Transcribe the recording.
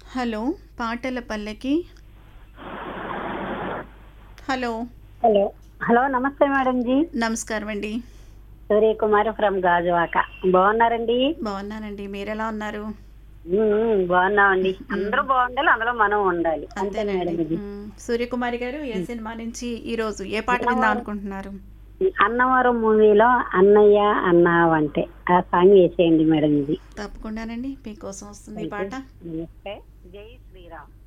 Hello పాటల పల్లకి hello hello hello నమస్తే మేడం జీ నమస్కారం అండి సూర్యకుమారి ఫ్రమ్ గాజువాక బాగున్నారండి బాగున్నానండి మీరెలా ఉన్నారు ఉమ్, బాగున్నామండి అందరూ బాగుండాలి అందులో మనం ఉండాలి అంతే మేడం అంతేనండి ఇది మ్మ్. సూర్యకుమారి గారు ఏ సినిమా నుంచి ఈరోజు ఏ పాట విందాం అనుకుంటున్నారు అన్నవరం మూవీలో అన్నయ్య అన్నావంటే ఆ సాంగ్ వేసేయండి మేడం ఇది తప్పకుండానండి మీకోసం వస్తుంది ఈ పాట నమస్తే జై శ్రీరామ్